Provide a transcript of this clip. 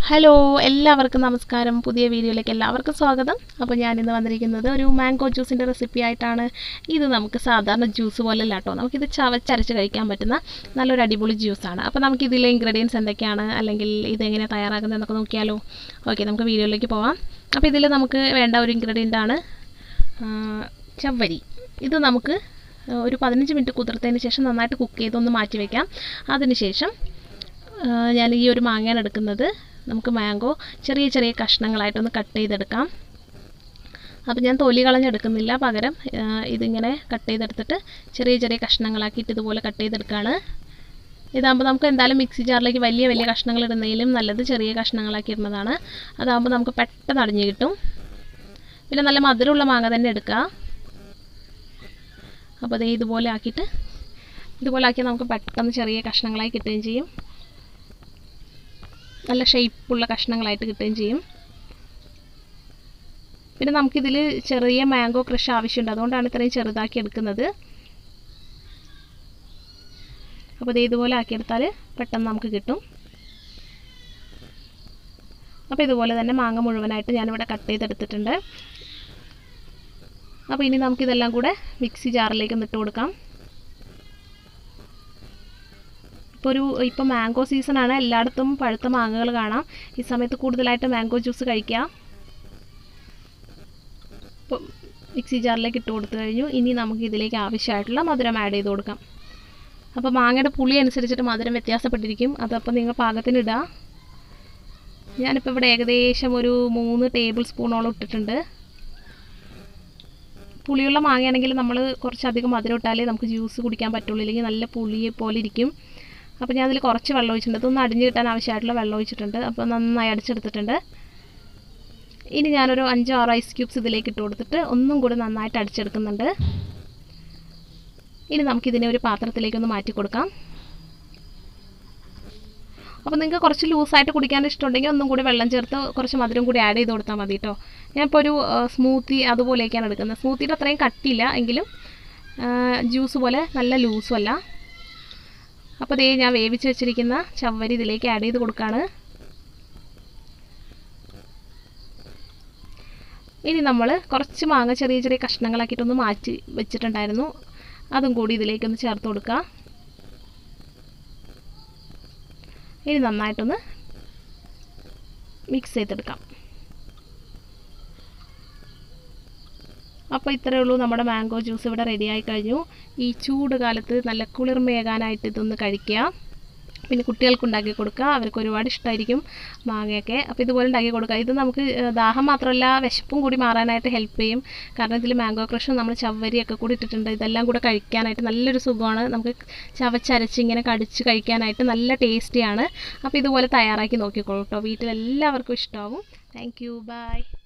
hello എല്ലാവർക്കും നമസ്കാരം പുതിയ വീഡിയോയിലേക്ക് എല്ലാവർക്കും സ്വാഗതം അപ്പോൾ ഞാനിന്ന് വന്നിരിക്കുന്നത് ഒരു മാംഗോ ജ്യൂസിൻ്റെ റെസിപ്പി ആയിട്ടാണ് ഇത് നമുക്ക് സാധാരണ ജ്യൂസ് പോലെ അല്ല കേട്ടോ നമുക്കിത് ചവച്ചരച്ച് കഴിക്കാൻ പറ്റുന്ന നല്ലൊരു അടിപൊളി ജ്യൂസാണ് അപ്പോൾ നമുക്ക് ഇതിലെ ഇൻഗ്രീഡിയൻസ് എന്തൊക്കെയാണ് അല്ലെങ്കിൽ ഇതെങ്ങനെ തയ്യാറാക്കുന്നതെന്നൊക്കെ നോക്കിയാലോ ഓക്കെ നമുക്ക് വീഡിയോയിലേക്ക് പോവാം അപ്പോൾ ഇതിൽ നമുക്ക് വേണ്ട ഒരു ഇൻഗ്രീഡിയൻ്റ് ആണ് ചവ്വരി ഇത് നമുക്ക് ഒരു പതിനഞ്ച് മിനിറ്റ് കുതിർത്തതിന് ശേഷം നന്നായിട്ട് കുക്ക് ചെയ്തൊന്ന് മാറ്റി വയ്ക്കാം അതിനുശേഷം ഞാൻ ഈ ഒരു മാങ്ങയാണ് എടുക്കുന്നത് നമുക്ക് മാംഗോ ചെറിയ ചെറിയ കഷ്ണങ്ങളായിട്ടൊന്ന് കട്ട് ചെയ്തെടുക്കാം അപ്പോൾ ഞാൻ തൊലി കളഞ്ഞെടുക്കുന്നില്ല പകരം ഇതിങ്ങനെ കട്ട് ചെയ്തെടുത്തിട്ട് ചെറിയ ചെറിയ കഷ്ണങ്ങളാക്കിയിട്ട് ഇതുപോലെ കട്ട് ചെയ്തെടുക്കുകയാണ് ഇതാകുമ്പോൾ നമുക്ക് എന്തായാലും മിക്സി ജാറിലേക്ക് വലിയ വലിയ കഷ്ണങ്ങൾ ഇടുന്നതിലും നല്ലത് ചെറിയ കഷ്ണങ്ങളാക്കി ഇടുന്നതാണ് അതാകുമ്പോൾ നമുക്ക് പെട്ടെന്ന് അടിഞ്ഞ് കിട്ടും പിന്നെ നല്ല മധുരമുള്ള മാങ്ങ തന്നെ എടുക്കുക അപ്പോൾ അതേ ഇതുപോലെ ആക്കിയിട്ട് ഇതുപോലെ ആക്കിയാൽ നമുക്ക് പെട്ടെന്ന് ചെറിയ കഷ്ണങ്ങളായി കിട്ടുകയും ചെയ്യും നല്ല ഷേപ്പുള്ള കഷ്ണങ്ങളായിട്ട് കിട്ടുകയും ചെയ്യും പിന്നെ നമുക്കിതിൽ ചെറിയ മാംഗോ ക്രഷ് ആവശ്യമുണ്ട് അതുകൊണ്ടാണ് ഇത്രയും ചെറുതാക്കി എടുക്കുന്നത് അപ്പോൾ ഇത് ഇതുപോലെ ആക്കിയെടുത്താൽ പെട്ടെന്ന് നമുക്ക് കിട്ടും അപ്പോൾ ഇതുപോലെ തന്നെ മാങ്ങ മുഴുവനായിട്ട് ഞാനിവിടെ കട്ട് ചെയ്തെടുത്തിട്ടുണ്ട് അപ്പോൾ ഇനി നമുക്കിതെല്ലാം കൂടെ മിക്സി ജാറിലേക്ക് ഒന്ന് ഇട്ട് കൊടുക്കാം ഇപ്പോൾ ഒരു ഇപ്പോൾ മാംഗോ സീസണാണ് എല്ലായിടത്തും പഴുത്ത മാങ്ങകൾ കാണാം ഈ സമയത്ത് കൂടുതലായിട്ട് മാംഗോ ജ്യൂസ് കഴിക്കാം ഇപ്പോൾ മിക്സി ജാറിലേക്ക് ഇട്ട് കൊടുത്തു കഴിഞ്ഞു ഇനി നമുക്ക് ഇതിലേക്ക് ആവശ്യമായിട്ടുള്ള മധുരം ആഡ് ചെയ്ത് കൊടുക്കാം അപ്പോൾ മാങ്ങയുടെ പുളി അനുസരിച്ചിട്ട് മധുരം വ്യത്യാസപ്പെട്ടിരിക്കും അതപ്പോൾ നിങ്ങൾ പാകത്തിന് ഇടുക ഞാനിപ്പോൾ ഇവിടെ ഏകദേശം ഒരു മൂന്ന് ടേബിൾ സ്പൂണോളം ഇട്ടിട്ടുണ്ട് പുളിയുള്ള മാങ്ങയാണെങ്കിൽ നമ്മൾ കുറച്ചധികം മധുരം ഇട്ടാലേ നമുക്ക് ജ്യൂസ് കുടിക്കാൻ പറ്റുള്ളൂ ഇല്ലെങ്കിൽ നല്ല പുളി പോലെ ഇരിക്കും അപ്പോൾ ഞാൻ അതിൽ കുറച്ച് വെള്ളം ഒഴിച്ചിട്ടുണ്ട് ഇതൊന്ന് അടിഞ്ഞ് കിട്ടാൻ ആവശ്യമായിട്ടുള്ള വെള്ളം ഒഴിച്ചിട്ടുണ്ട് അപ്പോൾ നന്നായി അടിച്ചെടുത്തിട്ടുണ്ട് ഇനി ഞാനൊരു അഞ്ചോ ആറോ ഐസ് ക്യൂബ്സ് ഇതിലേക്ക് ഇട്ട് കൊടുത്തിട്ട് ഒന്നും കൂടി നന്നായിട്ട് അടിച്ചെടുക്കുന്നുണ്ട് ഇനി നമുക്കിതിനെ ഒരു പാത്രത്തിലേക്കൊന്ന് മാറ്റി കൊടുക്കാം അപ്പോൾ നിങ്ങൾക്ക് കുറച്ച് ലൂസായിട്ട് കുടിക്കാൻ ഇഷ്ടമുണ്ടെങ്കിൽ ഒന്നും കൂടി വെള്ളം ചേർത്ത് കുറച്ച് മധുരം കൂടി ആഡ് ചെയ്ത് കൊടുത്താൽ മതി കേട്ടോ ഞാനിപ്പോൾ ഒരു സ്മൂത്തി അതുപോലെയൊക്കെയാണ് എടുക്കുന്നത് സ്മൂത്തിയുടെ അത്രയും കട്ടിയില്ല എങ്കിലും ജ്യൂസ് പോലെ നല്ല ലൂസും അല്ല അപ്പോൾ ദേ ഞാൻ വേവിച്ച് വെച്ചിരിക്കുന്ന ചവ്വരി ഇതിലേക്ക് ആഡ് ചെയ്ത് കൊടുക്കുകയാണ് ഇനി നമ്മൾ കുറച്ച് മാങ്ങ ചെറിയ ചെറിയ കഷ്ണങ്ങളാക്കിയിട്ടൊന്ന് മാറ്റി വെച്ചിട്ടുണ്ടായിരുന്നു അതും കൂടി ഇതിലേക്കൊന്ന് ചേർത്ത് കൊടുക്കുക ഇനി നന്നായിട്ടൊന്ന് മിക്സ് ചെയ്തെടുക്കാം അപ്പോൾ ഇത്രയേ ഉള്ളൂ നമ്മുടെ മാംഗോ ജ്യൂസ് ഇവിടെ റെഡിയായി കഴിഞ്ഞു ഈ ചൂട് കാലത്ത് നല്ല കുളിർമയേകാനായിട്ട് ഇതൊന്ന് കഴിക്കുക പിന്നെ കുട്ടികൾക്ക് ഉണ്ടാക്കി കൊടുക്കുക അവർക്ക് ഒരുപാട് ഇഷ്ടമായിരിക്കും മാങ്ങയൊക്കെ അപ്പോൾ ഇതുപോലെ ഉണ്ടാക്കി കൊടുക്കുക ഇത് നമുക്ക് ദാഹം മാത്രമല്ല വിശപ്പും കൂടി മാറാനായിട്ട് ഹെൽപ്പ് ചെയ്യും കാരണം ഇതിൽ മാംഗോ ക്രഷും നമ്മൾ ചവ്വരിയൊക്കെ കൂടി ഇട്ടിട്ടുണ്ട് ഇതെല്ലാം കൂടെ കഴിക്കാനായിട്ട് നല്ലൊരു സുഖമാണ് നമുക്ക് ചവച്ചരച്ച് ഇങ്ങനെ കടിച്ച് കഴിക്കാനായിട്ട് നല്ല ടേസ്റ്റിയാണ് അപ്പോൾ ഇതുപോലെ തയ്യാറാക്കി നോക്കിക്കോളൂ കേട്ടോ വീട്ടിലെല്ലാവർക്കും ഇഷ്ടമാവും താങ്ക് യു ബൈ